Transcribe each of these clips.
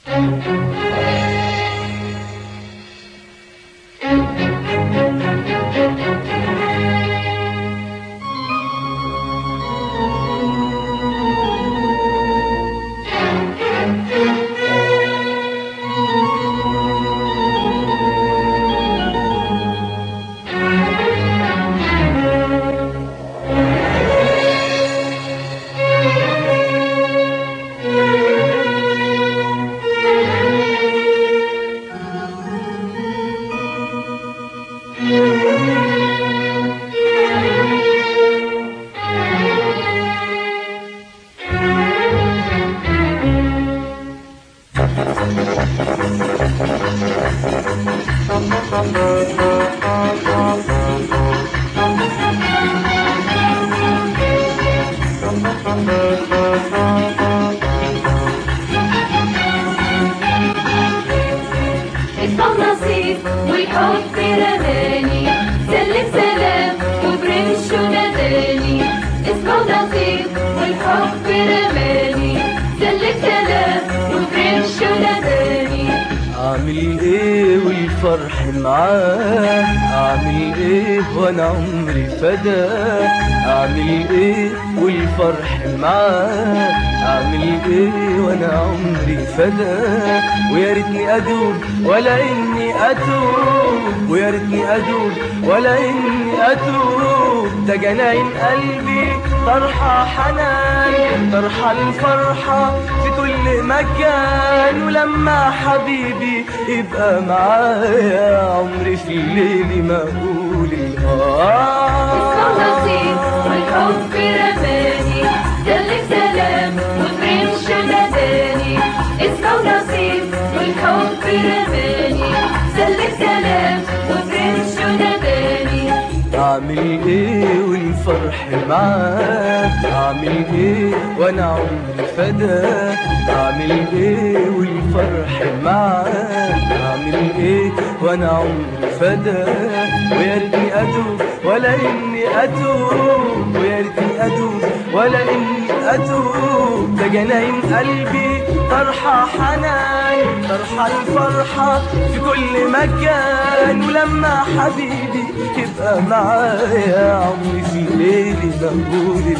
اسمه نصيب والحب رماني سلم سلام وبرمشه ناداني اسمه نصيب والحب رماني سلم سلام وبرمشه ناداني اعمل ايه والفرح معاه اعمل ايه وانا عمري فداه اعمل ايه والفرح معاه اعمل ايه وانا عمري فداه ويا ريتني ادوب ولا اني اتوب ويا ريتني ادوب ولا اني اتوب ده جناين قلبي طرحه حنان طرحه الفرحه في كل مكان ولما حبيبي يبقى معايا عمري في الليل ما اقول اسمه نصيب والحب رماني سلم سلام وبرمشه ناداني اسمه نصيب والحب رماني سلم سلام وبرمشه ناداني اعمل ايه والفرح معاه اعمل ايه وانا عمري فداه اعمل ايه والفرح معاه اعمل ايه وانا عمري فداه ويا ريتني اتوب ولا اني اتوب ويا ريتني اتوب ولا اني اتوب ده جناين قلبي طرحه حنان طرحه الفرحه في كل مكان ولما حبيبي يبقى معايا عمري في ليلي بقول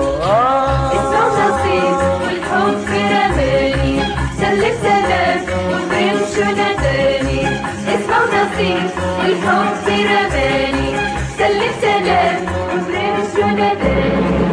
اسمه الآه نصيب والحب رماني سلم سلام وبرمشه ناداني اسمه نصيب والحب رماني سلم سلام وبرمشه ناداني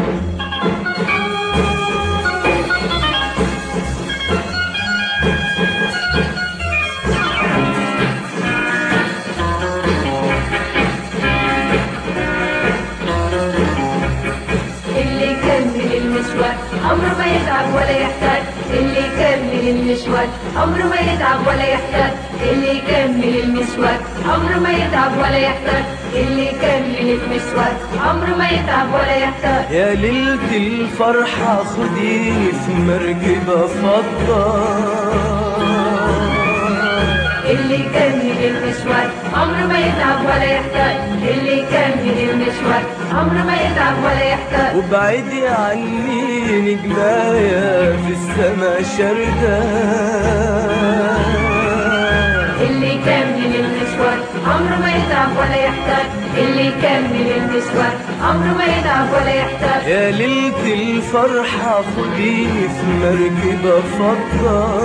اللي يكمل المشوار عمره ما يتعب ولا يحتاج اللي يكمل المشوار عمره ما يتعب ولا يحتاج اللي يكمل المشوار عمره ما يتعب ولا يحتاج اللي يكمل المشوار عمره ما يتعب ولا يحتاج يا ليلة الفرحة خديني في مركبة فضة اللي يكمل المشوار عمره ما يتعب ولا يحتاج اللي يكمل المشوار عمره ما يتعب ولا يحتاج وبعيدي عني نجمايا في السما شردة اللي يكمل المشوار عمره ما يتعب ولا يحتاج اللي يكمل المشوار عمره ما يتعب ولا يحتاج يا ليلة الفرحة خديني في مركبة فضة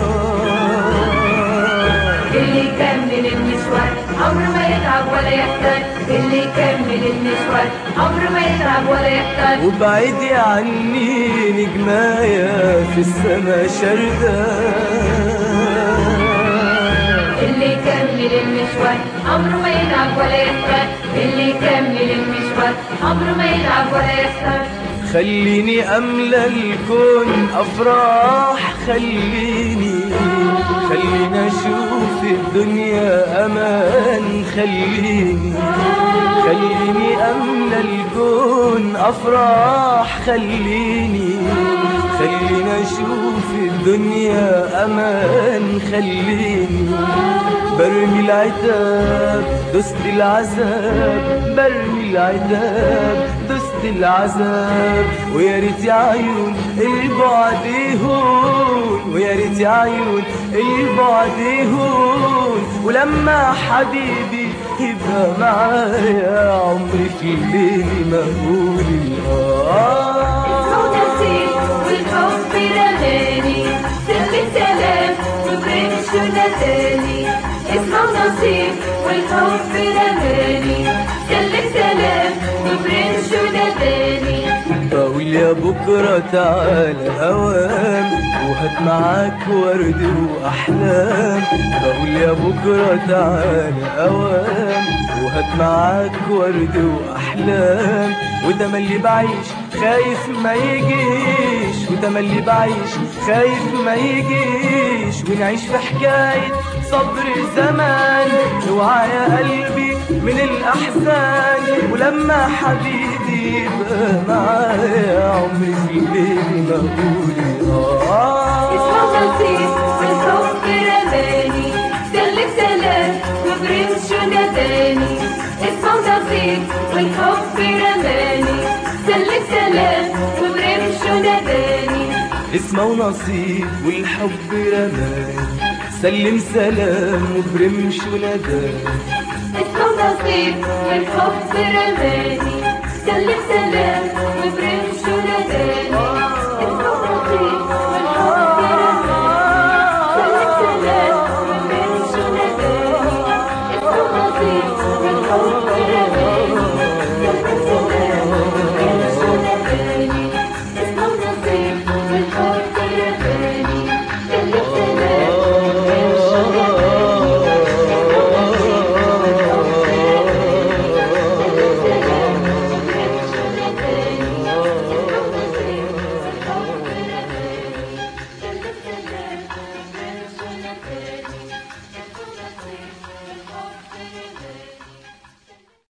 اللي يكمل المشوار عمره ما يتعب ولا يحتاج اللي يكمل المشوار عمره ما يتعب ولا يحتاج وبعيدي عني نجمايا في السما شردة اللي يكمل المشوار عمره ما يتعب ولا يحتاج اللي يكمل المشوار عمره ما يتعب ولا يحتاج خليني أملى الكون أفراح خليني خليني أشوف الدنيا أمان خليني خليني أملى الكون أفراح خليني خليني أشوف الدنيا أمان خليني برمي العتاب دست العذاب برمي العتاب دست وقت العذاب ويا ريت يا عيون البعد يهون ويا ريت يا عيون البعد يهون ولما حبيبي يبقى معايا عمري في الليل ما اقول اسمه آه نصيب والحب رماني سلم سلام وبرمش وناداني اسمه نصيب والحب رماني سلم سلام وبرمش وناداني بقول يا بكرة تعالى هوام وهات معاك ورد وأحلام بقول يا بكرة تعالى هوام وهات معاك ورد وأحلام وده ما اللي بعيش خايف ما يجيش وده ما اللي بعيش خايف ما يجيش ونعيش في حكاية صبر زمان اوعى يا قلبي من الأحزان ولما حبيبي يبقى معايا عمري في الليل ما أقول اسمه آه نصيب والحب رماني سلم سلام وبرمش وناداني اسمه نصيب والحب رماني سلم سلام وبرمش وناداني اسمه ونصيب والحب رماني سلم سلام وبرمش ونداني اسمه نصيب والحب رماني سلم سلام وبرمش وناداني اسمه